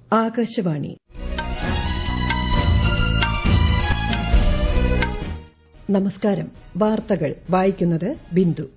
ആകാശവാണി നമസ്കാരം വാർത്തകൾ വായിക്കുന്നത് ബിന്ദു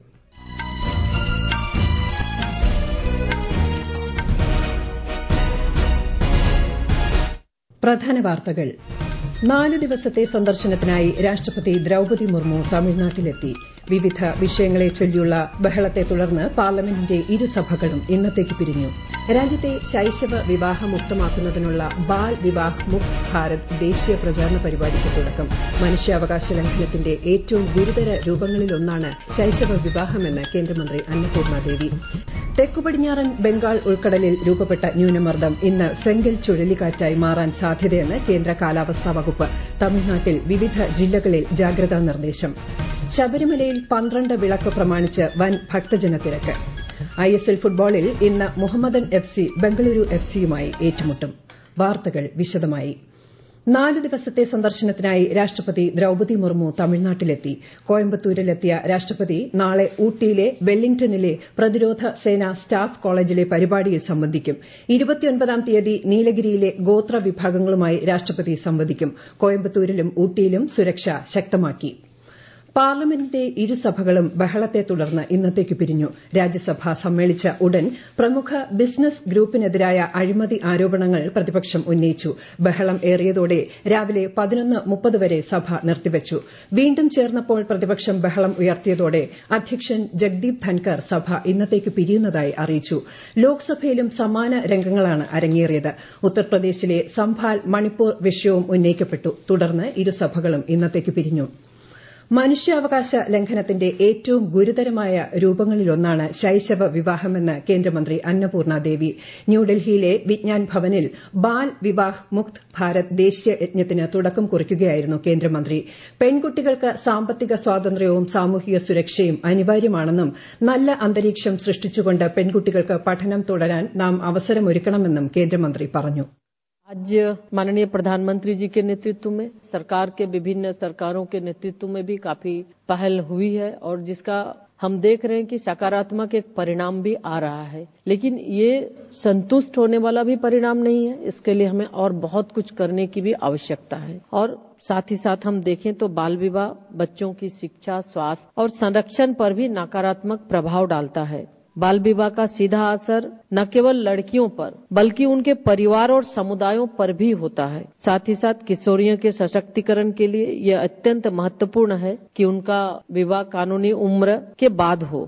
പ്രധാന വാർത്തകൾ നാല് ദിവസത്തെ സന്ദർശനത്തിനായി രാഷ്ട്രപതി ദ്രൌപതി മുർമു തമിഴ്നാട്ടിലെത്തി വിവിധ വിഷയങ്ങളെ ചൊല്ലിയുള്ള ബഹളത്തെ തുടർന്ന് പാർലമെന്റിന്റെ ഇരുസഭകളും ഇന്നത്തേക്ക് പിരിഞ്ഞു രാജ്യത്തെ ശൈശവ വിവാഹമുക്തമാക്കുന്നതിനുള്ള ബാൽ വിവാഹ് മുക്ത് ഭാരത് ദേശീയ പ്രചാരണ പരിപാടിക്ക് തുടക്കം മനുഷ്യാവകാശ ലംഘനത്തിന്റെ ഏറ്റവും ഗുരുതര രൂപങ്ങളിലൊന്നാണ് ശൈശവ വിവാഹമെന്ന് കേന്ദ്രമന്ത്രി അന്നപൂർണ ദേവി തെക്കുപടിഞ്ഞാറൻ ബംഗാൾ ഉൾക്കടലിൽ രൂപപ്പെട്ട ന്യൂനമർദ്ദം ഇന്ന് ഫെങ്കൽ ചുഴലിക്കാറ്റായി മാറാൻ സാധ്യതയെന്ന് കേന്ദ്ര കാലാവസ്ഥാ വകുപ്പ് തമിഴ്നാട്ടിൽ വിവിധ ജില്ലകളിൽ ജാഗ്രതാ നിർദ്ദേശം ശബരിമലയിൽ പന്ത്രണ്ട് വിളക്ക് പ്രമാണിച്ച് വൻ ഭക്തജന തിരക്ക് ഐഎസ്എൽ ഫുട്ബോളിൽ ഇന്ന് Mohammedan F C Bengaluru F സിയുമായി ഏറ്റുമുട്ടും വാർത്തകൾ വിശദമായി നാല് ദിവസത്തെ സന്ദർശനത്തിനായി രാഷ്ട്രപതി ദ്രൌപതി മുർമു തമിഴ്നാട്ടിലെത്തി കോയമ്പത്തൂരിലെത്തിയ രാഷ്ട്രപതി നാളെ ഊട്ടിയിലെ വെല്ലിംഗ്ടണിലെ പ്രതിരോധ സേനാ സ്റ്റാഫ് കോളേജിലെ പരിപാടിയിൽ സംബന്ധിക്കും ഇരുപത്തിയൊൻപതാം തീയതി നീലഗിരിയിലെ ഗോത്ര വിഭാഗങ്ങളുമായി രാഷ്ട്രപതി സംവദിക്കും കോയമ്പത്തൂരിലും ഊട്ടിയിലും സുരക്ഷ ശക്തമാക്കി പാർലമെന്റിന്റെ ഇരുസഭകളും ബഹളത്തെ തുടർന്ന് ഇന്നത്തേക്ക് പിരിഞ്ഞു രാജ്യസഭ സമ്മേളിച്ച ഉടൻ പ്രമുഖ ബിസിനസ് ഗ്രൂപ്പിനെതിരായ അഴിമതി ആരോപണങ്ങൾ പ്രതിപക്ഷം ഉന്നയിച്ചു ബഹളം ഏറിയതോടെ രാവിലെ പതിനൊന്ന് മുപ്പത് വരെ സഭ നിർത്തിവച്ചു വീണ്ടും ചേർന്നപ്പോൾ പ്രതിപക്ഷം ബഹളം ഉയർത്തിയതോടെ അധ്യക്ഷൻ ജഗ്ദീപ് ധൻകർ സഭ ഇന്നത്തേക്ക് പിരിയുന്നതായി അറിയിച്ചു ലോക്സഭയിലും സമാന രംഗങ്ങളാണ് അരങ്ങേറിയത് ഉത്തർപ്രദേശിലെ സംഭാൽ മണിപ്പൂർ വിഷയവും ഉന്നയിക്കപ്പെട്ടു തുടർന്ന് ഇരുസഭകളും ഇന്നത്തേക്ക് പിരിഞ്ഞു മനുഷ്യാവകാശ ലംഘനത്തിന്റെ ഏറ്റവും ഗുരുതരമായ രൂപങ്ങളിലൊന്നാണ് ശൈശവ വിവാഹമെന്ന് കേന്ദ്രമന്ത്രി അന്നപൂർണ ദേവി ന്യൂഡൽഹിയിലെ വിജ്ഞാൻ ഭവനിൽ ബാൽ വിവാഹ് മുക്ത് ഭാരത് ദേശീയ യജ്ഞത്തിന് തുടക്കം കുറിക്കുകയായിരുന്നു കേന്ദ്രമന്ത്രി പെൺകുട്ടികൾക്ക് സാമ്പത്തിക സ്വാതന്ത്ര്യവും സാമൂഹിക സുരക്ഷയും അനിവാര്യമാണെന്നും നല്ല അന്തരീക്ഷം സൃഷ്ടിച്ചുകൊണ്ട് പെൺകുട്ടികൾക്ക് പഠനം തുടരാൻ നാം അവസരമൊരുക്കണമെന്നും കേന്ദ്രമന്ത്രി പറഞ്ഞു आज माननीय प्रधानमंत्री जी के नेतृत्व में सरकार के विभिन्न सरकारों के नेतृत्व में भी काफी पहल हुई है और जिसका हम देख रहे हैं कि सकारात्मक एक परिणाम भी आ रहा है लेकिन ये संतुष्ट होने वाला भी परिणाम नहीं है इसके लिए हमें और बहुत कुछ करने की भी आवश्यकता है और साथ ही साथ हम देखें तो बाल विवाह बच्चों की शिक्षा स्वास्थ्य और संरक्षण पर भी नकारात्मक प्रभाव डालता है बाल विवाह का सीधा असर न केवल लड़कियों पर बल्कि उनके परिवार और समुदायों पर भी होता है साथ ही साथ किशोरियों के सशक्तिकरण के लिए यह अत्यंत महत्वपूर्ण है कि उनका विवाह कानूनी उम्र के बाद हो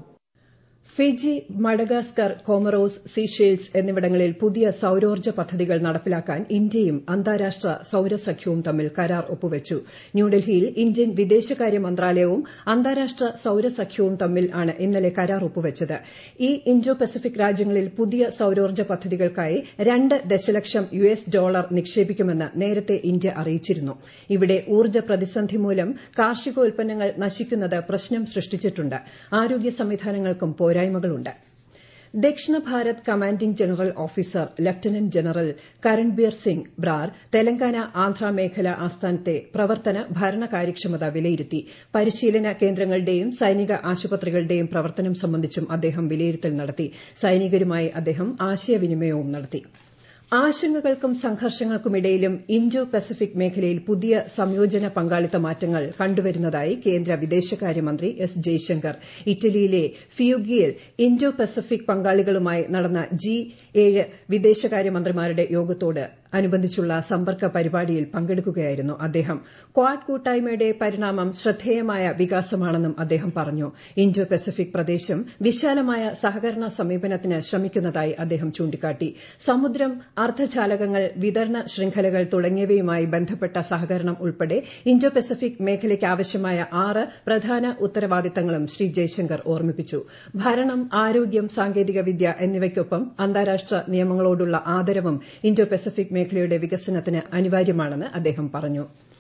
ഫിജി മഡഗാസ്കർ കോമറോസ് സീഷെയിൽസ് എന്നിവിടങ്ങളിൽ പുതിയ സൌരോർജ്ജ പദ്ധതികൾ നടപ്പിലാക്കാൻ ഇന്ത്യയും അന്താരാഷ്ട്ര സൌരസഖ്യവും തമ്മിൽ കരാർ ഒപ്പുവച്ചു ന്യൂഡൽഹിയിൽ ഇന്ത്യൻ വിദേശകാര്യ മന്ത്രാലയവും അന്താരാഷ്ട്ര സൌരസഖ്യവും തമ്മിൽ ആണ് ഇന്നലെ കരാർ ഒപ്പുവച്ചത് ഈ ഇൻഡോ പസഫിക് രാജ്യങ്ങളിൽ പുതിയ സൌരോർജ്ജ പദ്ധതികൾക്കായി രണ്ട് ദശലക്ഷം യു എസ് ഡോളർ നിക്ഷേപിക്കുമെന്ന് നേരത്തെ ഇന്ത്യ അറിയിച്ചിരുന്നു ഇവിടെ ഊർജ്ജ പ്രതിസന്ധി മൂലം കാർഷികോൽപ്പന്നങ്ങൾ നശിക്കുന്നത് പ്രശ്നം സൃഷ്ടിച്ചിട്ടുണ്ട് ആരോഗ്യ സംവിധാനങ്ങൾക്കും പോരാ പോരായ്മകളുണ്ട് Dakshina Bharat commanding general officer lieutenant general Karanbir Singh Brar Telangana Andhra മേഖല ആസ്ഥാനത്തെ പ്രവർത്തന ഭരണ കാര്യക്ഷമത വിലയിരുത്തി പരിശീലന കേന്ദ്രങ്ങളുടെയും സൈനിക ആശുപത്രികളുടെയും പ്രവർത്തനം സംബന്ധിച്ചും അദ്ദേഹം വിലയിരുത്തൽ നടത്തി സൈനികരുമായി അദ്ദേഹം ആശയവിനിമയവും നടത്തി ആശങ്കകൾക്കും സംഘർഷങ്ങൾക്കുമിടയിലും ഇൻഡോ പസഫിക് മേഖലയിൽ പുതിയ സംയോജന പങ്കാളിത്ത മാറ്റങ്ങൾ കണ്ടുവരുന്നതായി കേന്ദ്ര വിദേശകാര്യമന്ത്രി എസ് ജയശങ്കർ ഇറ്റലിയിലെ ഫിയുഗിയിൽ ഇൻഡോ പസഫിക് പങ്കാളികളുമായി നടന്ന ജി ഏഴ് വിദേശകാര്യമന്ത്രിമാരുടെ യോഗത്തോട് അനുബന്ധിച്ചുള്ള സമ്പർക്ക പരിപാടിയിൽ പങ്കെടുക്കുകയായിരുന്നു അദ്ദേഹം ക്വാഡ് കൂട്ടായ്മയുടെ പരിണാമം ശ്രദ്ധേയമായ വികാസമാണെന്നും അദ്ദേഹം പറഞ്ഞു ഇൻഡോ പസഫിക് പ്രദേശം വിശാലമായ സഹകരണ സമീപനത്തിന് ശ്രമിക്കുന്നതായി അദ്ദേഹം ചൂണ്ടിക്കാട്ടി സമുദ്രം അർദ്ധചാലകങ്ങൾ വിതരണ ശൃംഖലകൾ തുടങ്ങിയവയുമായി ബന്ധപ്പെട്ട സഹകരണം ഉൾപ്പെടെ ഇൻഡോ പസഫിക് മേഖലയ്ക്ക് ആവശ്യമായ ആറ് പ്രധാന ഉത്തരവാദിത്തങ്ങളും ശ്രീ ജയശങ്കർ ഓർമ്മിപ്പിച്ചു ഭരണം ആരോഗ്യം സാങ്കേതികവിദ്യ എന്നിവയ്ക്കൊപ്പം അന്താരാഷ്ട്ര നിയമങ്ങളോടുള്ള ആദരവും ഇൻഡോ പസഫിക് മേഖലയുടെ വികസനത്തിന് അനിവാര്യമാണെന്ന് അദ്ദേഹം പറഞ്ഞു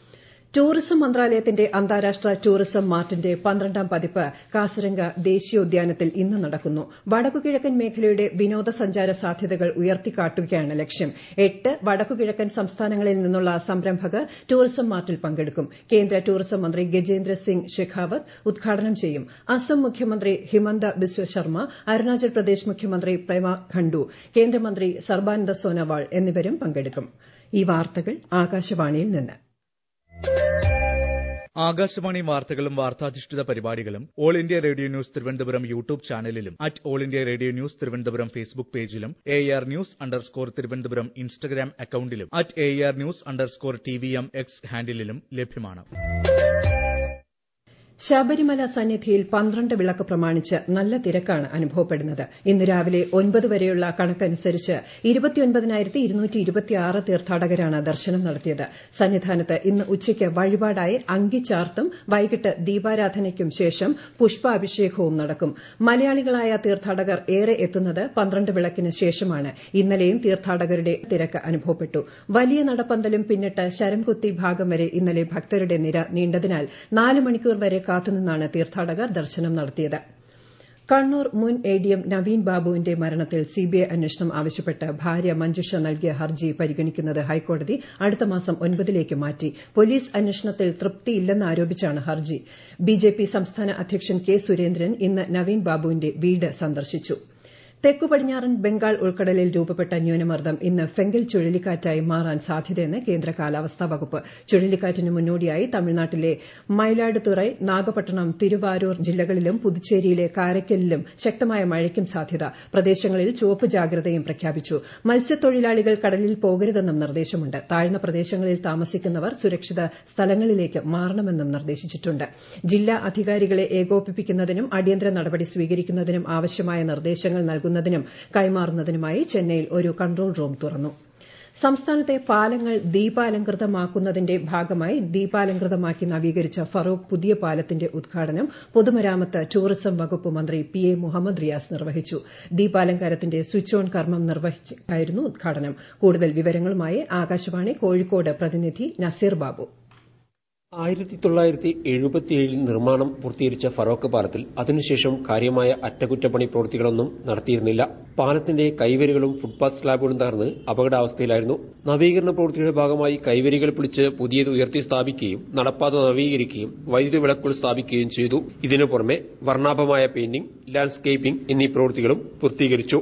ടൂറിസം മന്ത്രാലയത്തിന്റെ അന്താരാഷ്ട്ര ടൂറിസം മാർട്ടിന്റെ പന്ത്രണ്ടാം പതിപ്പ് കാസിരംഗ ദേശീയോദ്യാനത്തിൽ ഇന്ന് നടക്കുന്നു വടക്കുകിഴക്കൻ മേഖലയുടെ വിനോദസഞ്ചാര സാധ്യതകൾ ഉയർത്തിക്കാട്ടുകയാണ് ലക്ഷ്യം എട്ട് വടക്കുകിഴക്കൻ സംസ്ഥാനങ്ങളിൽ നിന്നുള്ള സംരംഭകർ ടൂറിസം മാർട്ടിൽ പങ്കെടുക്കും കേന്ദ്ര ടൂറിസം മന്ത്രി ഗജേന്ദ്ര സിംഗ് ഷെഖാവത്ത് ഉദ്ഘാടനം ചെയ്യും അസം മുഖ്യമന്ത്രി ഹിമന്ത ബിശ്വ ശർമ്മ അരുണാചൽ പ്രദേശ് മുഖ്യമന്ത്രി പ്രേമ ഖണ്ഡു കേന്ദ്രമന്ത്രി സർബാനന്ദ സോനോവാൾ എന്നിവരും പങ്കെടുക്കും ഈ വാർത്തകൾ ആകാശവാണിയിൽ നിന്ന് ആകാശവാണി വാർത്തകളും വാർത്താധിഷ്ഠിത പരിപാടികളും all India radio news Thiruvananthapuram YouTube ചാനലിലും at all India radio news Thiruvananthapuram Facebook പേജിലും A R news underscore Thiruvananthapuram Instagram അക്കൌണ്ടിലും at A R news underscore T V M X ഹാൻഡിലും ലഭ്യമാണ് ശബരിമല സന്നിധിയിൽ പന്ത്രണ്ട് വിളക്ക് പ്രമാണിച്ച് നല്ല തിരക്കാണ് അനുഭവപ്പെടുന്നത് ഇന്ന് രാവിലെ ഒൻപത് വരെയുള്ള കണക്കനുസരിച്ച് തീർത്ഥാടകരാണ് ദർശനം നടത്തിയത് സന്നിധാനത്ത് ഇന്ന് ഉച്ചയ്ക്ക് വഴിപാടായി അങ്കിച്ചാർത്തും വൈകിട്ട് ദീപാരാധനയ്ക്കും ശേഷം പുഷ്പാഭിഷേകവും നടക്കും മലയാളികളായ തീർത്ഥാടകർ ഏറെ എത്തുന്നത് പന്ത്രണ്ട് വിളക്കിന് ശേഷമാണ് ഇന്നലെയും തീർത്ഥാടകരുടെ തിരക്ക് അനുഭവപ്പെട്ടു വലിയ നടപ്പന്തലും പിന്നിട്ട് ശരംകുത്തി ഭാഗം വരെ ഇന്നലെ ഭക്തരുടെ നിര നീണ്ടതിനാൽ നാല് മണിക്കൂർ വരെ കാത്തുനിന്നാണ് തീർത്ഥാടകർ ദർശനം നടത്തിയത് കണ്ണൂർ മുൻ എ ഡി എം നവീൻ ബാബുവിന്റെ മരണത്തിൽ സിബിഐ അന്വേഷണം ആവശ്യപ്പെട്ട് ഭാര്യ മഞ്ജുഷ നൽകിയ ഹർജി പരിഗണിക്കുന്നത് ഹൈക്കോടതി അടുത്ത മാസം ഒൻപതിലേക്ക് മാറ്റി പോലീസ് അന്വേഷണത്തിൽ തൃപ്തിയില്ലെന്നാരോപിച്ചാണ് ഹർജി ബിജെപി സംസ്ഥാന അധ്യക്ഷൻ കെ സുരേന്ദ്രൻ ഇന്ന് നവീൻ ബാബുവിന്റെ വീട് സന്ദർശിച്ചു തെക്കു പടിഞ്ഞാറൻ ബംഗാൾ ഉൾക്കടലിൽ രൂപപ്പെട്ട ന്യൂനമർദ്ദം ഇന്ന് ഫെങ്കൽ ചുഴലിക്കാറ്റായി മാറാൻ സാധ്യതയെന്ന് കേന്ദ്ര കാലാവസ്ഥാ വകുപ്പ് ചുഴലിക്കാറ്റിന് മുന്നോടിയായി തമിഴ്നാട്ടിലെ മയിലാടുതുറൈ നാഗപട്ടണം തിരുവാരൂർ ജില്ലകളിലും പുതുച്ചേരിയിലെ കാരയ്ക്കലിലും ശക്തമായ മഴയ്ക്കും സാധ്യത പ്രദേശങ്ങളിൽ ചുവപ്പ് ജാഗ്രതയും പ്രഖ്യാപിച്ചു മത്സ്യത്തൊഴിലാളികൾ കടലിൽ പോകരുതെന്നും നിർദ്ദേശമുണ്ട് താഴ്ന്ന പ്രദേശങ്ങളിൽ താമസിക്കുന്നവർ സുരക്ഷിത സ്ഥലങ്ങളിലേക്ക് മാറണമെന്നും നിർദ്ദേശിച്ചിട്ടുണ്ട് ജില്ലാ അധികാരികളെ ഏകോപിപ്പിക്കുന്നതിനും അടിയന്തര നടപടി സ്വീകരിക്കുന്നതിനും ആവശ്യമായ നിർദ്ദേശങ്ങൾ നൽകുന്നതിനും കൈമാറുന്നതിനുമായി ചെന്നൈയിൽ ഒരു കൺട്രോൾ റൂം തുറന്നു സംസ്ഥാനത്തെ പാലങ്ങൾ ദീപാലങ്കൃതമാക്കുന്നതിന്റെ ഭാഗമായി ദീപാലങ്കൃതമാക്കി നവീകരിച്ച ഫറോക്ക് പുതിയ പാലത്തിന്റെ ഉദ്ഘാടനം പൊതുമരാമത്ത് ടൂറിസം വകുപ്പ് മന്ത്രി പി എ മുഹമ്മദ് റിയാസ് നിർവഹിച്ചു ദീപാലങ്കാരത്തിന്റെ സ്വിച്ച് ഓൺ കർമ്മം നിർവഹിച്ചായിരുന്നു ഉദ്ഘാടനം കൂടുതൽ വിവരങ്ങളുമായി ആകാശവാണി കോഴിക്കോട് പ്രതിനിധി നസീർ ബാബു ആയിരത്തി തൊള്ളായിരത്തി എഴുപത്തിയേഴിൽ നിർമ്മാണം പൂർത്തീകരിച്ച ഫറോക്ക് പാലത്തിൽ അതിനുശേഷം കാര്യമായ അറ്റകുറ്റപ്പണി പ്രവൃത്തികളൊന്നും നടത്തിയിരുന്നില്ല പാലത്തിന്റെ കൈവരികളും ഫുട്പാത്ത് സ്ലാബുകളും തകർന്ന് അപകടാവസ്ഥയിലായിരുന്നു നവീകരണ പ്രവൃത്തിയുടെ ഭാഗമായി കൈവരികൾ പിടിച്ച് പുതിയത് ഉയർത്തി സ്ഥാപിക്കുകയും നടപ്പാത നവീകരിക്കുകയും വൈദ്യുതി വിളക്കുകൾ സ്ഥാപിക്കുകയും ചെയ്തു ഇതിനു പുറമെ വർണ്ണാഭമായ പെയിന്റിംഗ് ലാൻഡ്സ്കേപ്പിംഗ് എന്നീ പ്രവൃത്തികളും പൂർത്തീകരിച്ചു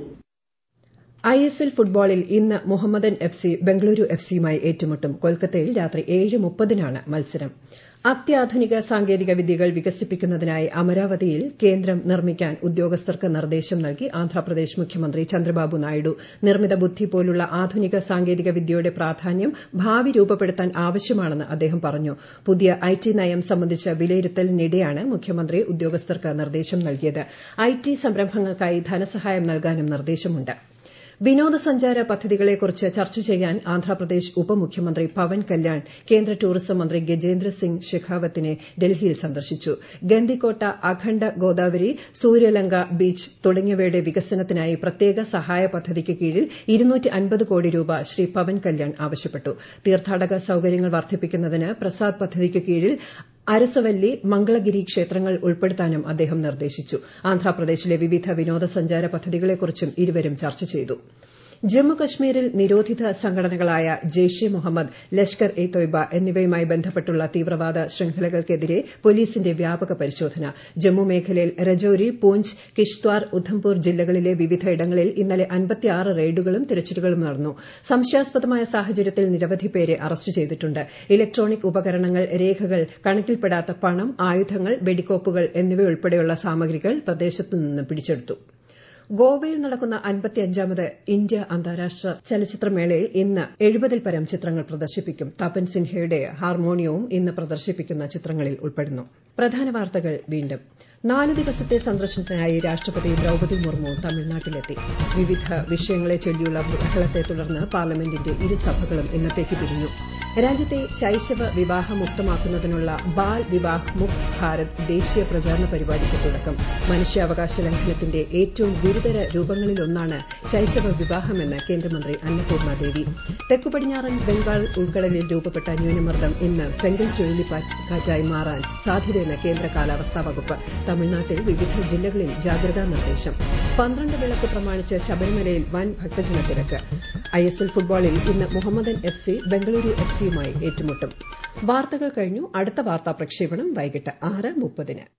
ഐ എസ് എൽ ഫുട്ബോളിൽ ഇന്ന് Mohammedan F C Bengaluru F സിയുമായി ഏറ്റുമുട്ടും കൊൽക്കത്തയിൽ രാത്രി ഏഴ് മുപ്പതിനാണ് മത്സരം അത്യാധുനിക സാങ്കേതിക വിദ്യകൾ വികസിപ്പിക്കുന്നതിനായി അമരാവതിയിൽ കേന്ദ്രം നിർമ്മിക്കാൻ ഉദ്യോഗസ്ഥർക്ക് നിർദ്ദേശം നൽകി ആന്ധ്രാപ്രദേശ് മുഖ്യമന്ത്രി ചന്ദ്രബാബു നായിഡു നിർമ്മിത ബുദ്ധി പോലുള്ള ആധുനിക സാങ്കേതിക വിദ്യയുടെ പ്രാധാന്യം ഭാവി രൂപപ്പെടുത്താൻ ആവശ്യമാണെന്ന് അദ്ദേഹം പറഞ്ഞു പുതിയ ഐ ടി നയം സംബന്ധിച്ച വിലയിരുത്തലിനിടെയാണ് മുഖ്യമന്ത്രി ഉദ്യോഗസ്ഥർക്ക് നിർദ്ദേശം നൽകിയത് ഐ ടി സംരംഭങ്ങൾക്കായി ധനസഹായം നൽകാനും നിർദ്ദേശമുണ്ട് വിനോദസഞ്ചാര പദ്ധതികളെക്കുറിച്ച് ചർച്ച ചെയ്യാൻ ആന്ധ്രാപ്രദേശ് ഉപമുഖ്യമന്ത്രി പവൻ കല്യാൺ കേന്ദ്ര ടൂറിസം മന്ത്രി ഗജേന്ദ്ര സിംഗ് ഷെഖാവത്തിനെ ഡൽഹിയിൽ സന്ദർശിച്ചു ഗന്ദിക്കോട്ട അഖണ്ഡ ഗോദാവരി സൂര്യലങ്ക ബീച്ച് തുടങ്ങിയവയുടെ വികസനത്തിനായി പ്രത്യേക സഹായ പദ്ധതിക്ക് കീഴിൽ കോടി രൂപ ശ്രീ പവൻ കല്യാൺ ആവശ്യപ്പെട്ടു തീർത്ഥാടക സൌകര്യങ്ങൾ വർദ്ധിപ്പിക്കുന്നതിന് പ്രസാദ് പദ്ധതിക്ക് കീഴിൽ അരസവല്ലി മംഗളഗിരി ക്ഷേത്രങ്ങൾ ഉൾപ്പെടുത്താനും അദ്ദേഹം നിർദ്ദേശിച്ചു ആന്ധ്രാപ്രദേശിലെ വിവിധ വിനോദസഞ്ചാര പദ്ധതികളെക്കുറിച്ചും ഇരുവരും ചർച്ച ചെയ്തു ജമ്മുകശ്മീരിൽ നിരോധിത സംഘടനകളായ ജെയ്ഷെ മുഹമ്മദ് ലഷ്കർ ഇ തൊയ്ബ എന്നിവയുമായി ബന്ധപ്പെട്ടുള്ള തീവ്രവാദ ശൃംഖലകൾക്കെതിരെ പോലീസിന്റെ വ്യാപക പരിശോധന ജമ്മു മേഖലയിൽ രജൌരി പൂഞ്ച് കിഷ്ത്വാർ ഉധംപൂർ ജില്ലകളിലെ വിവിധയിടങ്ങളിൽ ഇന്നലെ റെയ്ഡുകളും തിരച്ചിലുകളും നടന്നു സംശയാസ്പദമായ സാഹചര്യത്തിൽ നിരവധി പേരെ അറസ്റ്റ് ചെയ്തിട്ടുണ്ട് ഇലക്ട്രോണിക് ഉപകരണങ്ങൾ രേഖകൾ കണക്കിൽപ്പെടാത്ത പണം ആയുധങ്ങൾ വെടിക്കോപ്പുകൾ എന്നിവയുൾപ്പെടെയുള്ള സാമഗ്രികൾ പ്രദേശത്തു നിന്ന് പിടിച്ചെടുത്തു ഗോവയിൽ നടക്കുന്ന അൻപത്തിയഞ്ചാമത് ഇന്ത്യ അന്താരാഷ്ട്ര ചലച്ചിത്രമേളയിൽ ഇന്ന് എഴുപതിൽ പരം ചിത്രങ്ങൾ പ്രദർശിപ്പിക്കും തപൻ സിൻഹയുടെ ഹാർമോണിയവും ഇന്ന് പ്രദർശിപ്പിക്കുന്ന ചിത്രങ്ങളിൽ ഉൾപ്പെടുന്നു പ്രധാന വാർത്തകൾ വീണ്ടും നാല് ദിവസത്തെ സന്ദർശനത്തിനായി രാഷ്ട്രപതി ദ്രൌപതി മുർമു തമിഴ്നാട്ടിലെത്തി വിവിധ വിഷയങ്ങളെ ചൊല്ലിയുള്ള ബഹളത്തെ തുടർന്ന് പാർലമെന്റിന്റെ ഇരുസഭകളും ഇന്നത്തേക്ക് പിരിഞ്ഞു രാജ്യത്തെ ശൈശവ വിവാഹമുക്തമാക്കുന്നതിനുള്ള ബാൽ വിവാഹ് മുക്ത് ഭാരത് ദേശീയ പ്രചാരണ പരിപാടിക്ക് തുടക്കം മനുഷ്യാവകാശ ലംഘനത്തിന്റെ ഏറ്റവും ഗുരുതര രൂപങ്ങളിലൊന്നാണ് ശൈശവ വിവാഹമെന്ന് കേന്ദ്രമന്ത്രി അന്നപൂർണ ദേവി തെക്കു പടിഞ്ഞാറൻ ബംഗാൾ ഉൾക്കടലിൽ രൂപപ്പെട്ട ന്യൂനമർദ്ദം ഇന്ന് ഫെങ്കൽ ചുഴലിക്കാറ്റായി മാറാൻ സാധ്യതയെന്ന് കേന്ദ്ര കാലാവസ്ഥാ വകുപ്പ് തമിഴ്നാട്ടിൽ വിവിധ ജില്ലകളിൽ ജാഗ്രതാ നിർദ്ദേശം പന്ത്രണ്ട് വിളക്ക് പ്രമാണിച്ച് ശബരിമലയിൽ വൻ ഭക്തജന തിരക്ക് ഐഎസ്എൽ ഫുട്ബോളിൽ ഇന്ന് Mohammedan F C Bengaluru F സിയുമായി ഏറ്റുമുട്ടും വാർത്തകൾ കഴിഞ്ഞു അടുത്ത വാർത്താ പ്രക്ഷേപണം വൈകിട്ട് ആറ് മുപ്പതിന്